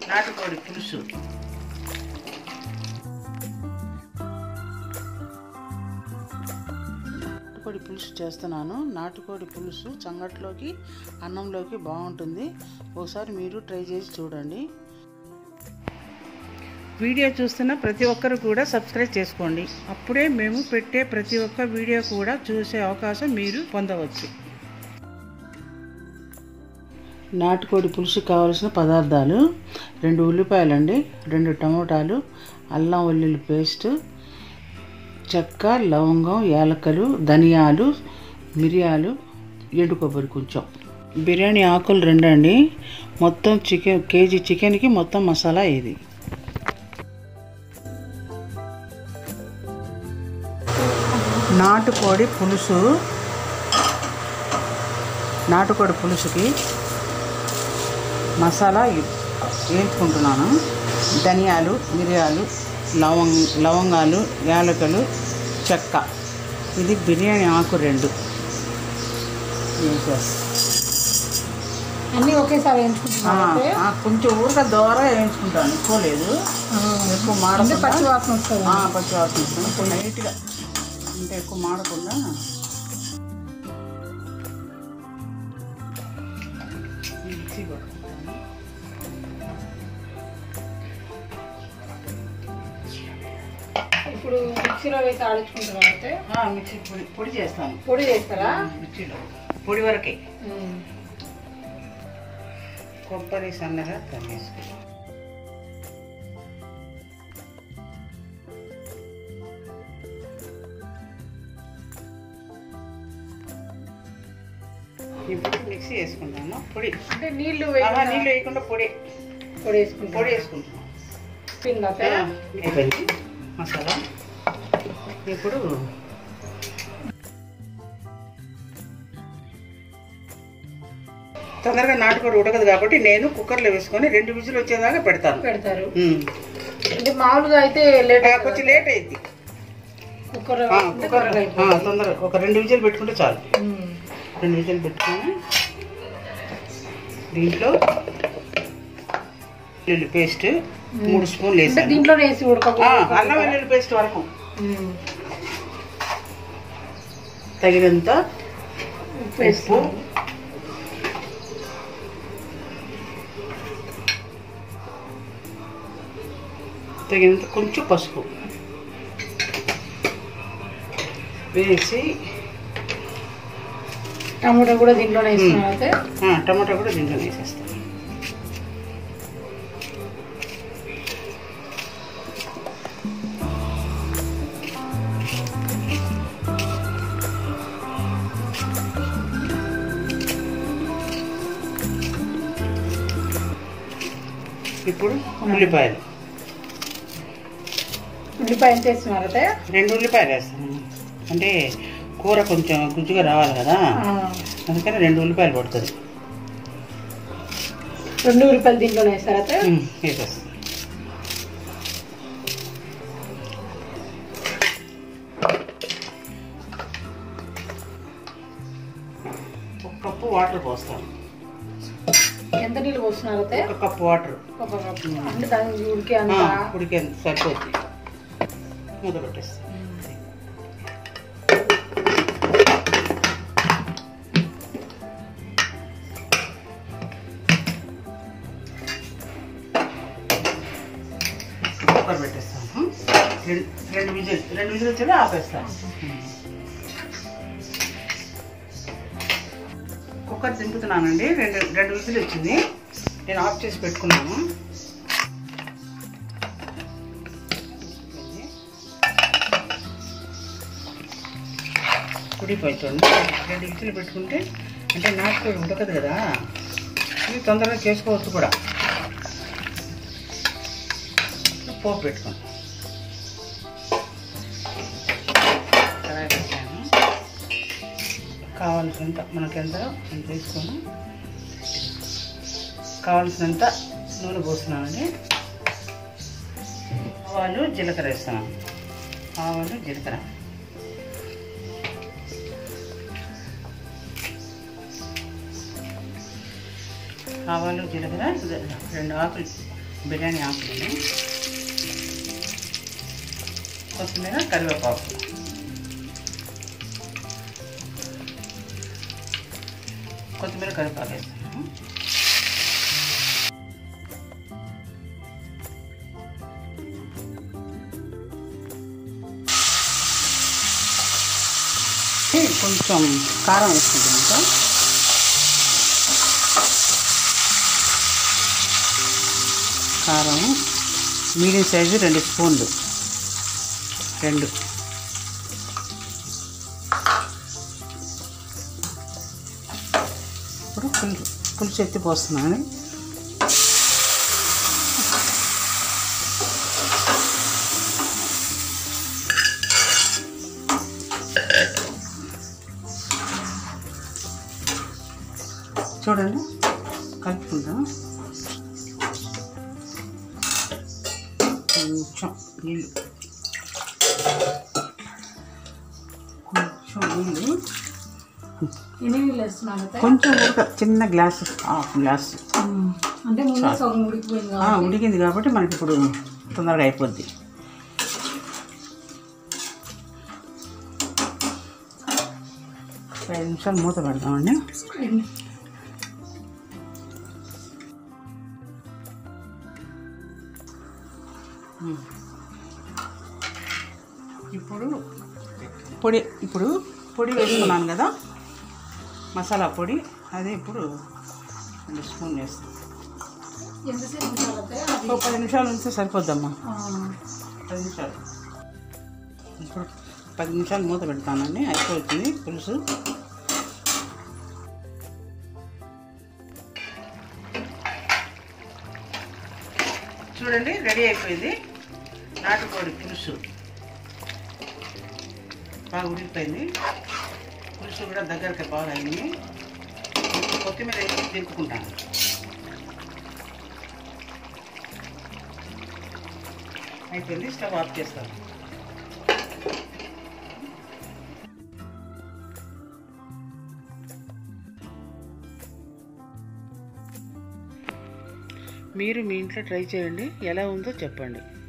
నాటుకోడి పులుసు నాటుకోడి పులుసు చేస్తున్నాను నాటుకోడి పులుసు సంగట్లోకి అన్నంలోకి బాగుంటుంది ఒకసారి మీరు ట్రై చేసి చూడండి వీడియో చూస్తున్న ప్రతి ఒక్కరు కూడా సబ్స్క్రైబ్ చేసుకోండి అప్పుడే మేము పెట్టే ప్రతి ఒక్క వీడియో కూడా చూసే అవకాశం మీరు పొందవచ్చు నాటుకోడి పులుసు కావలసిన పదార్థాలు రెండు ఉల్లిపాయలండి రెండు టమోటాలు అల్లం వెల్లుల్లి పేస్ట్ చెక్క లవంగం యాలక్కలు ధనియాలు మిరియాలు ఎండు కొబ్బరి కొంచెం బిర్యానీ ఆకులు రెండు అండి మొత్తం చికెన్ కేజీ చికెన్కి మొత్తం మసాలా ఇది నాటుకోడి పులుసు నాటుకోడి పులుసుకి మసాలా వేయించుకుంటున్నాను ధనియాలు మిరియాలు లవంగ లవంగాలు యాలకులు చెక్క ఇది బిర్యానీ ఆకు రెండు వేసేస్తా. అన్నీ ఒకేసారి ఆ, వేయించుకుంటున్నాం ఆ, కొంచెం ఊరక దోర వేయించుకుంటాను ఎక్కువ లేదు ఎక్కువ అంటే మాడకుండా పచ్చి వాసన వస్తుంది ఆ, పచ్చి వాసన వస్తుంది. కొంచెం లైట్గా అంటే ఎక్కువ మాడకుండా మిక్సీ పట్టుకుంటాను ఇప్పుడు మిక్సీలో వేసి ఆడించుకుంటున్నాం అయితే ఆ, మిక్సీ పొడి పొడి చేస్తాను పొడి చేస్తారా మిర్చిలో పొడి వరకే ఉమ్. కొబ్బరి సన్నగా తరిగేసుకో ఇప్పుడు మిక్సీ వేసుకుంటాను పొడి అంటే నీళ్లు ఆహా, వేయకుండా నీళ్ళు వేయకుండా పొడి పొడి వేసుకుంటాం పొడి వేసుకుంటాం పిండి అయితే అయిపోయింది మసాలా ఇప్పుడు తొందరగా నాటుకోడి ఉడకదు కాబట్టి నేను కుక్కర్లో వేసుకొని రెండు విజులు వచ్చేదాకా పెడతాను పెడతారు ఉమ్. అంటే మామూలుగా అయితే లేట్ ఆ, కొంచెం లేట్ అయింది కుక్కర్ కుక్కర్ తొందరగా ఒక రెండు విజులు పెట్టుకుంటే చాలు ఉమ్. రెండు విజులు పెట్టుకొని దీంట్లో వెల్లుల్లి పేస్ట్ మూడు స్పూన్లు అంటే వేసాను దీంట్లోనే వేసి ఆ, ఉడకకూడదు అల్లం వెల్లుల్లి పేస్ట్ వరకు ఉమ్. తగినంత ఉప్పు ఉప్పు వేసుకోవాలి. తగినంత కొంచెం పసుపు వేసి టమాటా కూడా దీంట్లోనే వేస్తున్నాం అయితే ఆ, టమాటా కూడా దీంట్లో వేసేస్తాం ఇప్పుడు ఉల్లిపాయలు ఉల్లిపాయ ఎంత వేస్తున్నారు అయితే రెండు ఉల్లిపాయలు వేస్తాను అంటే కూర కొంచెం గుజ్జుగా రావాలి కదా ఆ, అందుకని రెండు ఉల్లిపాయలు పడుతుంది రెండు ఉల్లిపాయలు దీంట్లోనే వేస్తారు అయితే ఉమ్, వేసేస్తాం ఒక కప్పు వాటర్ పోస్తాను ఎంత నీళ్ళు పోస్తున్నారు అయితే ఒక కప్పు వాటర్ ఒక కప్పు. అంటే దాని ఉడికి అంత ఉడికే సరిపోద్ది మూత పెట్టేస్తాను కుక్కర్ పెట్టేస్తాను రెండు రెండు విజిల్ రెండు విజిల్ వచ్చేది ఆపేస్తాను కుక్కర్ దింపుతున్నానండి రెండు రెండు విజిల్ వచ్చింది నేను ఆఫ్ చేసి పెట్టుకున్నాను ఉడిపోయి చూడండి రెండు విజిల్ పెట్టుకుంటే అంటే నాటుకోడి ఉడకదు కదా ఇది తొందరగా చేసుకోవచ్చు కూడా పోపు పెట్టుకోండి కడాయి పెట్టాను కావాల్సినంత మనకెంత ఎంత తీసుకొని కావాల్సినంత నూనె పోస్తున్నానండి ఆవాలు జీలకర్ర వేస్తున్నాను ఆవాలు జీలకర్ర ఆవాలు జీలకర్ర రెండు ఆకులు బిర్యానీ ఆకులు కొత్తిమీర కరివేపాకు కొత్తిమీర కరివేపాకు వేస్తాను కొంచెం కారం వేసుకుంటాం ఇంకా కారం మీడియం సైజు రెండు స్పూన్లు రెండు ఇప్పుడు పులుసు పులుసు ఎత్తి పోస్తున్నాను చూడండి కలుపుకుందాం కొంచెం నీళ్ళు కొంచెం నీళ్ళు ఎన్ని నీళ్ళు వేస్తున్నారు అత్తయ్య కొంచెం ఉడక చిన్న గ్లాసు హాఫ్ గ్లాస్ ఉమ్. అంటే ముందే సగం ఉడికిపోయింది ఆ, ఉడికింది కాబట్టి మనకి ఇప్పుడు తొందరగా అయిపోద్ది ఐదు నిమిషాలు మూత పెడదామండి కాబట్టి. ఇప్పుడు పొడి ఇప్పుడు పొడి వేసుకున్నాను కదా మసాలా పొడి అదే ఇప్పుడు రెండు స్పూన్ వేస్తాను ఎంతసేపు ఉంచాలి అత్తయ్య అది ఒక పది నిమిషాలు ఉంటే సరిపోద్దమ్మా ఆ, పది నిమిషాలు ఇప్పుడు పది నిమిషాలు మూత పెడతానండి అయిపోతుంది పులుసు చూడండి రెడీ అయిపోయింది నాటుకోడి పులుసు బాగా ఉడికిపోయింది పులుసు కూడా దగ్గరికి బాగా అయింది ఇప్పుడు కొత్తిమీర వేసి దింపుకుంటాను అయిపోయింది స్టవ్ ఆఫ్ చేస్తాను మీరు మీ ఇంట్లో ట్రై చేయండి ఎలా ఉందో చెప్పండి